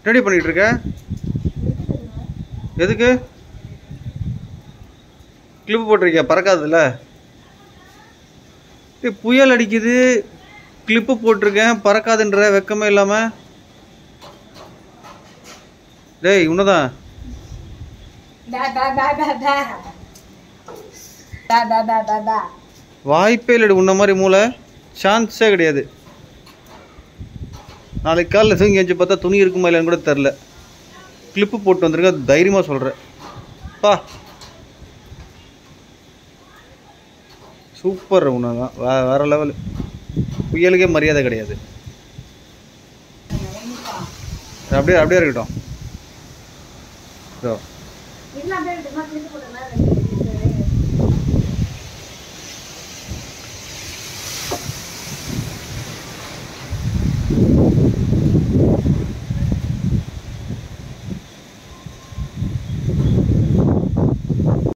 Ready பண்ணிட்டு இருக்க எதுக்கு கிளிப்பு போட்டிருக்கியா பறக்காதுல்ல டேய், புயல் அடிக்குது கிளிப்பு போட்டிருக்கேன் பறக்காதுன்ற வெக்கமே இல்லாம டேய் உன்னதான் Da da da da da. Da da da da da. வாய்ப்பே இல்லடி உன்ன மாதிரி மூளை சான்ஸே கிடையாது நாளைக்கு காலைல தூங்கி எஞ்சி பார்த்தா துணி இருக்குமா இல்லைன்னு கூட தெரில கிளிப்பு போட்டு வந்திருக்க அது தைரியமாக சொல்கிறேன் பா சூப்பர் உன்னதான் வே வேற லெவல் புயலுக்கே மரியாதை கிடையாது அப்படியே அப்படியே இருக்கட்டும் இதோ இல்ல அப்படியே விட்டுமா, கிழிச்சு போட்டேன்னா